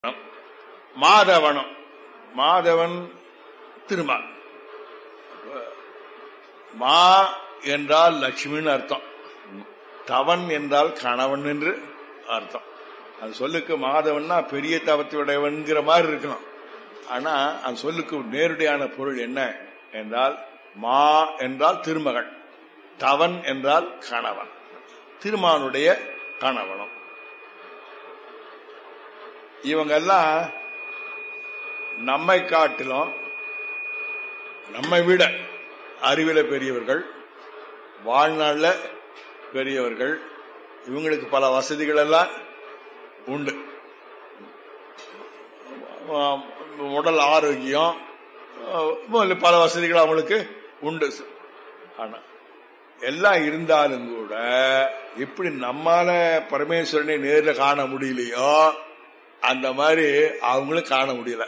மாதவனம் மாதவன் திருமால் மா என்றால் லட்சுமின்னு அர்த்தம் தவன் என்றால் கணவன் என்று அர்த்தம் அது சொல்லுக்கு மாதவன்னா பெரிய தவத்தையுடையவன்கிற மாதிரி இருக்கணும் ஆனா அந்த சொல்லுக்கு நேரடியான பொருள் என்ன என்றால் மா என்றால் திருமகள் தவன் என்றால் கணவன் திருமானுடைய கணவனும் இவங்கெல்லாம் நம்மை காட்டிலும் நம்மை விட அறிவில பெரியவர்கள் வாழ்நாள்ல பெரியவர்கள் இவங்களுக்கு பல வசதிகள் எல்லாம் உண்டு உடல் ஆரோக்கியம் பல வசதிகள் அவங்களுக்கு உண்டு ஆனா எல்லாம் இருந்தாலும் கூட எப்படி நம்மால பரமேஸ்வரனை நேரில் காண முடியலையோ அந்த மாதிரி அவங்களும் காண முடியல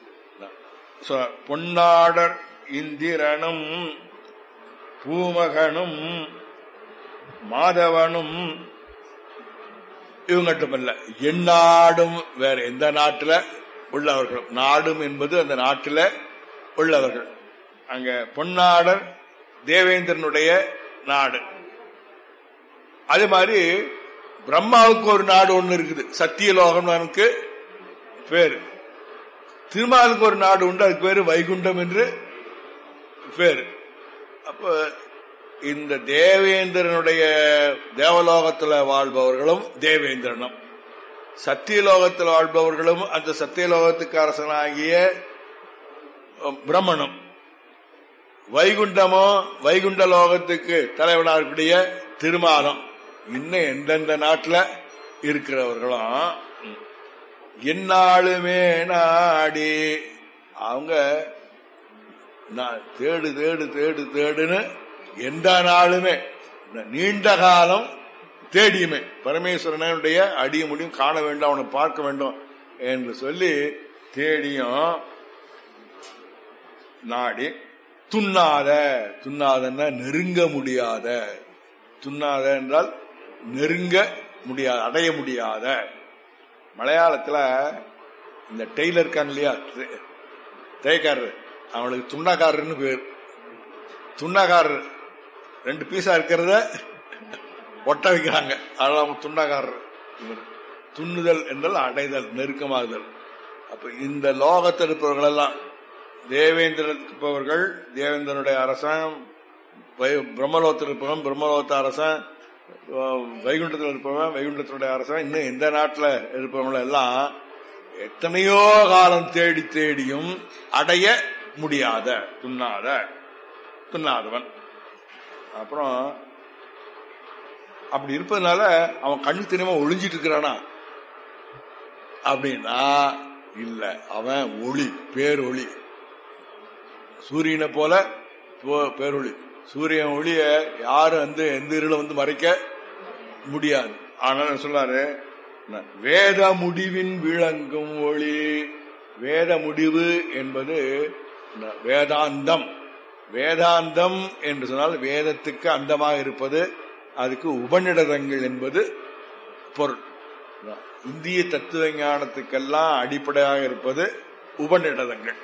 பொன்னாடர் இந்திரனும் பூமகனும் மாதவனும் இவங்கட்டுமல்ல எந்நாடும் வேற எந்த நாட்டுல உள்ளவர்களும் நாடும் என்பது அந்த நாட்டில் உள்ளவர்கள் அங்க பொன்னாடர் தேவேந்திரனுடைய நாடு அதே மாதிரி பிரம்மாவுக்கு ஒரு நாடு ஒண்ணு இருக்குது சத்தியலோகம்னு பேரு திருமாலுக்கு ஒரு நாடு உண்டு அதுக்கு பேரு வைகுண்டம் என்று பேரு அப்ப இந்த தேவேந்திரனுடைய தேவலோகத்தில் வாழ்பவர்களும் தேவேந்திரனும் சத்தியலோகத்தில் வாழ்பவர்களும் அந்த சத்தியலோகத்துக்கு அரசனாகிய பிரம்மனும் வைகுண்டமோ வைகுண்ட லோகத்துக்கு தலைவனாகக்கூடிய திருமாலம் இன்னும் எந்தெந்த நாட்டில் இருக்கிறவர்களும் என்னாலுமே நாடி அவங்க தேடு தேடு தேடு தேடுன்னு எந்த நாளுமே நீண்ட காலம் தேடியுமே பரமேஸ்வரனுடைய அடிய முடியும் காண வேண்டும் அவனை பார்க்க வேண்டும் என்று சொல்லி தேடியும் நாடி துண்ணாத துண்ணாதன்னா நெருங்க முடியாத துண்ணாத என்றால் நெருங்க முடியாத அடைய முடியாத மலையாளத்துல இந்த டெய்லர் இருக்கான் இல்லையா தேய்க்காரர் அவனுக்கு துண்ணாக்காரர்னு பேர் துண்ணாக்காரர் ரெண்டு பீஸா இருக்கிறத ஒட்ட வைக்கிறாங்க அதான் துண்ணாக்காரர் துண்ணுதல் என்றால் அடைதல் நெருக்கமாகுதல் அப்ப இந்த லோகத்தில் இருப்பவர்கள் எல்லாம் தேவேந்திரன் இருப்பவர்கள் தேவேந்திரனுடைய அரசன் பிரம்மலோகத்தில் இருப்பவன் பிரம்மலோகத்த அரசன் வைகுண்டத்தில் இருப்பவன் வைகுண்டத்தினுடைய அரசன் இன்னும் எந்த நாட்டில் இருப்பவங்க எல்லாம் எத்தனையோ காலம் தேடி தேடியும் அடைய முடியாத துண்ணாத துண்ணாதவன் அப்புறம் அப்படி இருப்பதனால அவன் கண்ணு தெரியாம ஒளிஞ்சிட்டு இருக்கிறானா அப்படின்னா இல்ல அவன் ஒளி பேரொளி சூரியனை போல பேரொளி சூரியன் ஒளிய யாரும் வந்து எந்த இருளும் வந்து மறைக்க முடியாது ஆனால் சொல்லாரு வேத முடிவின் விளங்கும் ஒளி வேத முடிவு என்பது வேதாந்தம் வேதாந்தம் என்று சொன்னால் வேதத்துக்கு அந்தமாக இருப்பது அதுக்கு உபநிடதங்கள் என்பது பொருள் இந்திய தத்துவ ஞானத்துக்கெல்லாம் அடிப்படையாக இருப்பது உபநிடதங்கள்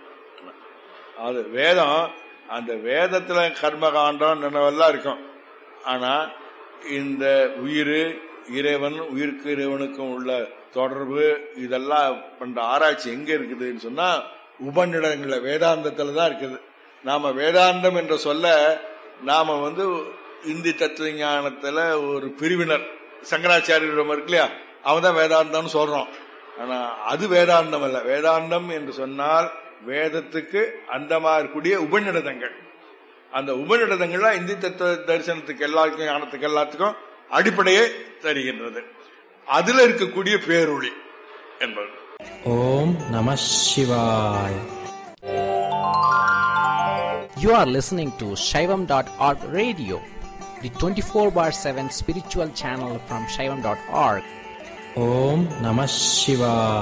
அது வேதம் அந்த வேதத்துல கர்மகாண்டம் நினைவெல்லாம் இருக்கும் ஆனா இந்த உயிர் இறைவன் உயிருக்கு இறைவனுக்கும் உள்ள தொடர்பு இதெல்லாம் பண்ற ஆராய்ச்சி எங்க இருக்குதுன்னு சொன்னா உபநிடங்கள்ல வேதாந்தத்துல தான் இருக்குது நாம வேதாந்தம் என்ற சொல்ல நாம வந்து இந்தி தத்துவ ஞானத்துல ஒரு பிரிவினர் சங்கராச்சாரியம் இருக்கு இல்லையா அவன் தான் வேதாந்தம்னு சொல்றோம் ஆனா அது வேதாந்தம் அல்ல வேதாந்தம் என்று சொன்னால் வேதத்துக்கு அந்தமா இருக்கக்கூடிய உபநிடதங்கள் அந்த உபநிடதங்கள்ல இந்தி தத்துவ தரிசனத்துக்கு எல்லாருக்கும் ஞானத்துக்கு எல்லாத்துக்கும் அடிப்படையை தருகின்றது அதுல இருக்கக்கூடிய பேரொளி என்பது ஓம் நம சிவாய் You are listening to Shaivam.org radio, the 24 bar 7 spiritual channel from Shaivam.org. ஓம் நம சிவாய்